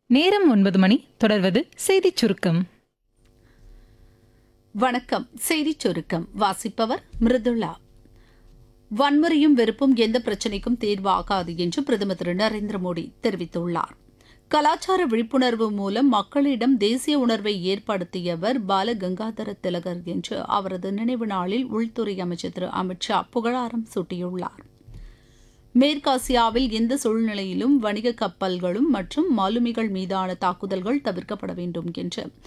நேரம் ஒன்பது மணி தொடர்வது செய்திச் சுருக்கம் வணக்கம் செய்திச் சுருக்கம் வாசிப்பவர் மிருதுளா வன்முறையும் வெறுப்பும் எந்த பிரச்சினைக்கும் தீர்வாகாது என்று பிரதமர் திரு நரேந்திர மோடி தெரிவித்துள்ளார் கலாச்சார விழிப்புணர்வு மூலம் மக்களிடம் தேசிய உணர்வை ஏற்படுத்தியவர் பால கங்காதர திலகர் என்று அவரது நினைவு நாளில் உள்துறை அமைச்சர் திரு அமித் ஷா புகழாரம் சூட்டியுள்ளார் மேற்காசியாவில் எந்த சூழ்நிலையிலும் வணிக கப்பல்களும் மற்றும் மாலுமிகள் மீதான தாக்குதல்கள் தவிர்க்கப்பட வேண்டும் என்று